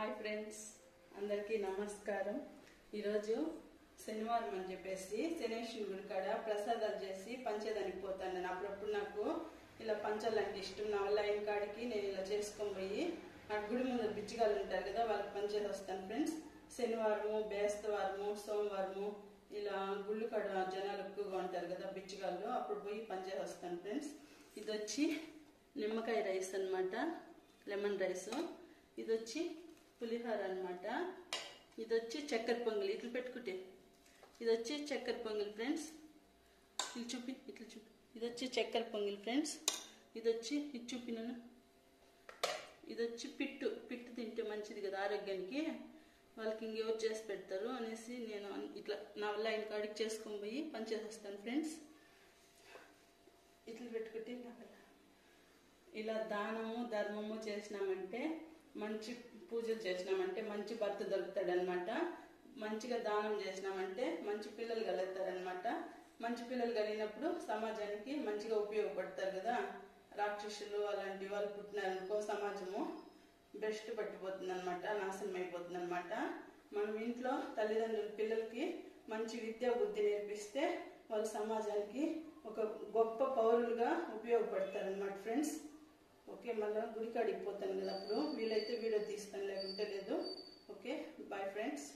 hi friends అందరికీ నమస్కారం ఈరోజు శనివారం అని చెప్పేసి శనేశ్వరి గుడి కాడ ప్రసాదాలు చేసి పంచేదానికి పోతాను నేను అప్పుడప్పుడు నాకు ఇలా పంచాలంటే ఇష్టం నా వల్ల అయిన కాడికి నేను ఇలా చేసుకొని పోయి ఆ గుడి ముందు బిచ్చిగాలు ఉంటారు కదా వాళ్ళకి పంచేసి వస్తాను ఫ్రెండ్స్ శనివారము బేస్తవారము సోమవారము ఇలా గుళ్ళు కాడ జనాలు ఎక్కువగా ఉంటారు కదా బిచ్చిగాళ్ళు అప్పుడు పోయి పంచేసి వస్తాను ఫ్రెండ్స్ ఇది వచ్చి నిమ్మకాయ రైస్ అన్నమాట లెమన్ రైస్ ఇది వచ్చి పులిహోర అన్నమాట ఇది వచ్చి చక్కెర పొంగల్ ఇట్లా పెట్టుకుంటే ఇది వచ్చి చక్కెర పొంగల్ ఫ్రెండ్స్ ఇట్లా చూపి ఇట్లా చూపి ఇది వచ్చి చక్కెర పొంగల్ ఫ్రెండ్స్ ఇది వచ్చి ఇది చూపినాను ఇది వచ్చి పిట్టు పిట్టు తింటే మంచిది కదా ఆరోగ్యానికి వాళ్ళకి ఇంకెవరు చేసి పెడతారు అనేసి నేను అన్- ఇట్లా నా వల్ల ఆయన కాడికి చేసుకొని పోయి పనిచేసేస్తాను ఫ్రెండ్స్ ఇట్లా పెట్టుకుంటే నా వల్ల ఇలా దానము ధర్మము చేసినామంటే మంచి పూజలు చేసినామంటే మంచి భర్త దొరుకుతాడనమాట మంచిగా దానం చేసినామంటే మంచి పిల్లలు కలుగుతారనమాట మంచి పిల్లలు కలిగినప్పుడు సమాజానికి మంచిగా ఉపయోగపడతారు కదా రాక్షసులు అలాంటి వాళ్ళు పుట్టినారనుకో సమాజము బెస్ట్ పట్టిపోతుంది అనమాట నాశనం అయిపోతుంది అనమాట మనం ఇంట్లో తల్లిదండ్రులు పిల్లలకి మంచి విద్యా బుద్ధి నేర్పిస్తే వాళ్ళు సమాజానికి ఒక గొప్ప పౌరులుగా ఉపయోగపడతారు అనమాట ఫ్రెండ్స్ ఓకే మళ్ళీ గుడికాడికి పోతాను కదా అప్పుడు వీలైతే వీడియో తీస్తాను లేకుంటే లేదు ఓకే బాయ్ ఫ్రెండ్స్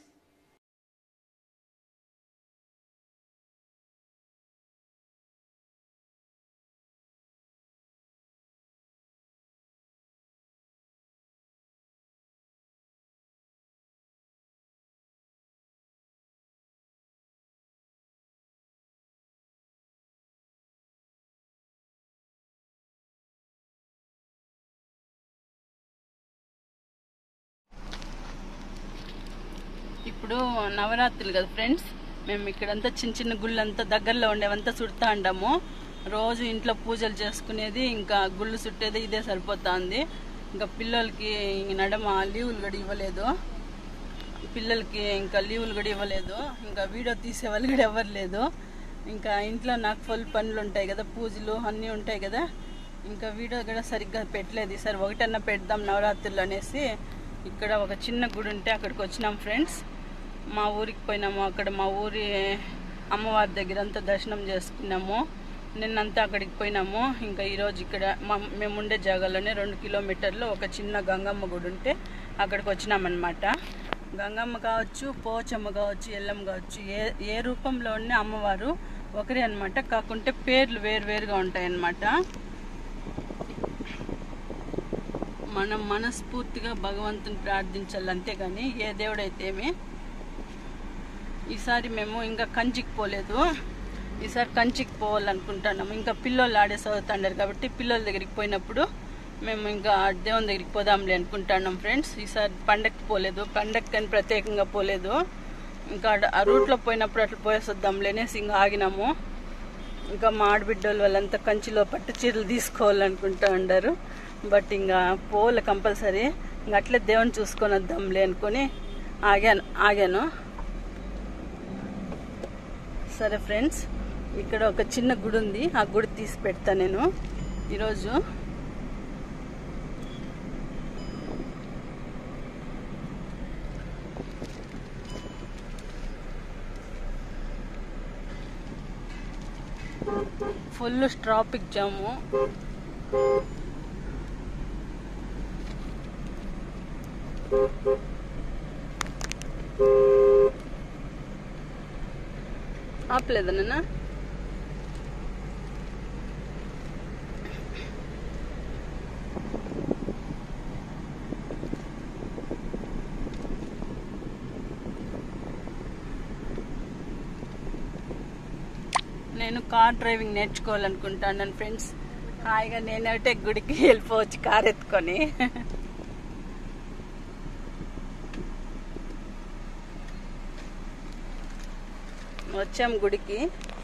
ఇప్పుడు నవరాత్రులు కదా ఫ్రెండ్స్ మేము ఇక్కడంతా చిన్న చిన్న గుళ్ళంతా దగ్గరలో ఉండేవంతా చుడతా ఉంటాము రోజు ఇంట్లో పూజలు చేసుకునేది ఇంకా గుళ్ళు చుట్టేది ఇదే సరిపోతుంది ఇంకా పిల్లలకి ఇంక నడమ లీవులు కూడా ఇవ్వలేదు పిల్లలకి ఇంకా లీవులు కూడా ఇవ్వలేదు ఇంకా వీడియో తీసే వాళ్ళు కూడా ఎవరు లేదు ఇంకా ఇంట్లో నాకు ఫుల్ పనులు ఉంటాయి కదా పూజలు అన్నీ ఉంటాయి కదా ఇంకా వీడియో కూడా సరిగ్గా పెట్టలేదు ఈసారి ఒకటన్నా పెడదాం నవరాత్రులు అనేసి ఇక్కడ ఒక చిన్న గుడి ఉంటే అక్కడికి వచ్చినాం ఫ్రెండ్స్ మా ఊరికి పోయినాము అక్కడ మా ఊరి అమ్మవారి దగ్గర అంతా దర్శనం చేసుకున్నాము నిన్నంతా అక్కడికి పోయినాము ఇంకా ఈరోజు ఇక్కడ మా మేము ఉండే జాగాలోనే రెండు కిలోమీటర్లు ఒక చిన్న గంగమ్మ గుడి ఉంటే అక్కడికి వచ్చినామన్నమాట గంగమ్మ కావచ్చు పోచమ్మ కావచ్చు ఎల్లమ్మ కావచ్చు ఏ ఏ రూపంలో ఉన్న అమ్మవారు ఒకరే అన్నమాట కాకుంటే పేర్లు వేరు వేరుగా ఉంటాయన్నమాట మనం మనస్ఫూర్తిగా భగవంతుని ప్రార్థించాలి అంతేగాని ఏ దేవుడైతేమి ఈసారి మేము ఇంకా కంచికి పోలేదు ఈసారి కంచికి పోవాలనుకుంటున్నాము ఇంకా పిల్లలు ఆడే చదువుతుండారు కాబట్టి పిల్లల దగ్గరికి పోయినప్పుడు మేము ఇంకా దేవుని దగ్గరికి పోదాంలే అనుకుంటున్నాం ఫ్రెండ్స్ ఈసారి పండగకి పోలేదు పండగకి అని ప్రత్యేకంగా పోలేదు ఇంకా ఆడ- ఆ రూట్లో పోయినప్పుడు అట్లా పోయేసొద్దాంలే అనేసి ఇంకా ఆగినాము ఇంకా మా ఆడబిడ్డలు వాళ్ళంతా కంచిలో పట్టు చీరలు తీసుకోవాలనుకుంటా ఉండారు బట్ ఇంకా పోలే కంపల్సరీ ఇంకా అట్లే దేవుని చూసుకొని వద్దాంలే అనుకొని ఆగాను ఆగాను సరే ఫ్రెండ్స్ ఇక్కడ ఒక చిన్న గుడి ఉంది ఆ గుడి తీసి పెడతా నేను ఈరోజు ఫుల్ ట్రాఫిక్ జాము ఆపలేదా నాన్న నేను కార్ డ్రైవింగ్ నేర్చుకోవాలనుకుంటాను ఫ్రెండ్స్ హాయిగా నేనైతే గుడికి వెళ్ళిపోవచ్చు కార్ ఎత్తుకొని వచ్చాం గుడికి